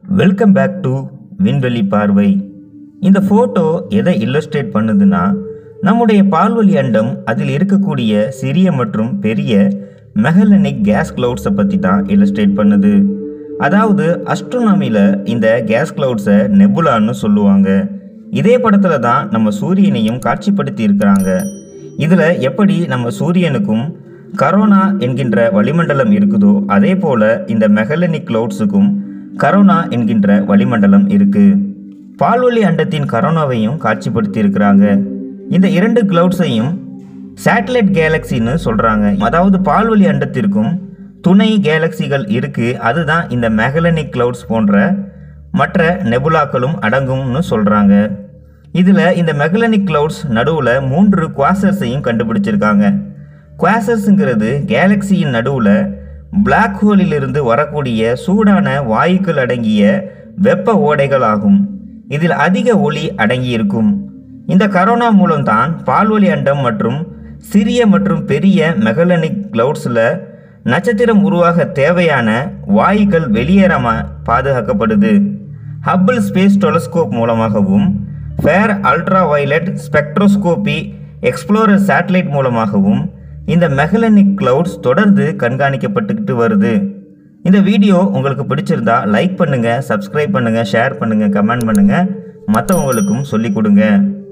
welcome back to விண்வெளி பார்வை இந்த ஃபோட்டோ எதை இல்லஸ்ட்ரேட் பண்ணுதுன்னா நம்முடைய பால்வழி அண்டம் அதில் இருக்கக்கூடிய சிறிய மற்றும் பெரிய மெகலனிக் கேஸ் கிளவுட்ஸை பற்றி தான் இல்லஸ்ட்ரேட் பண்ணுது அதாவது அஸ்ட்ரோனாமியில் இந்த கேஸ் கிளவுட்ஸை நெபுலான்னு சொல்லுவாங்க இதே படத்தில் தான் நம்ம சூரியனையும் காட்சிப்படுத்தி இருக்கிறாங்க இதில் எப்படி நம்ம சூரியனுக்கும் கரோனா என்கின்ற வளிமண்டலம் இருக்குதோ அதே போல இந்த மெகலனிக் கிளவுட்ஸுக்கும் கரோனா என்கின்ற வளிமண்டலம் இருக்கு பால்வழி அண்டத்தின் கரோனாவையும் காட்சிப்படுத்தி இருக்கிறாங்க இந்த இரண்டு கிளவுட்ஸையும் சேட்டலைட் கேலக்சின்னு சொல்றாங்க அதாவது பால்வழி அண்டத்திற்கும் துணை கேலக்சிகள் இருக்கு அதுதான் இந்த மெகலனிக் கிளவுட்ஸ் போன்ற மற்ற நெபுலாக்களும் அடங்கும்னு சொல்றாங்க இதில் இந்த மெகலனிக் கிளவுட்ஸ் நடுவில் மூன்று குவாசர்ஸையும் கண்டுபிடிச்சிருக்காங்க குவாசர்ஸுங்கிறது கேலக்சியின் நடுவில் பிளாக் ஹோலிலிருந்து வரக்கூடிய சூடான வாயுக்கள் அடங்கிய வெப்ப ஓடைகள் ஆகும் இதில் அதிக ஒளி அடங்கியிருக்கும் இந்த கரோனா மூலம்தான் பால்வழி அண்டம் மற்றும் சிறிய மற்றும் பெரிய மெகலனிக் கிளவுட்ஸில் நட்சத்திரம் உருவாக தேவையான வாயுக்கள் வெளியேறாம பாதுகாக்கப்படுது ஹப்பிள் ஸ்பேஸ் டெலஸ்கோப் மூலமாகவும் far ultraviolet spectroscopy explorer satellite மூலமாகவும் இந்த மெகலனிக் கிளவுட்ஸ் தொடர்ந்து கண்காணிக்கப்பட்டுக்கிட்டு வருது இந்த வீடியோ உங்களுக்கு பிடிச்சிருந்தா லைக் பண்ணுங்க சப்ஸ்கிரைப் பண்ணுங்க ஷேர் பண்ணுங்க கமெண்ட் பண்ணுங்க மற்றவங்களுக்கும் சொல்லிக் கொடுங்க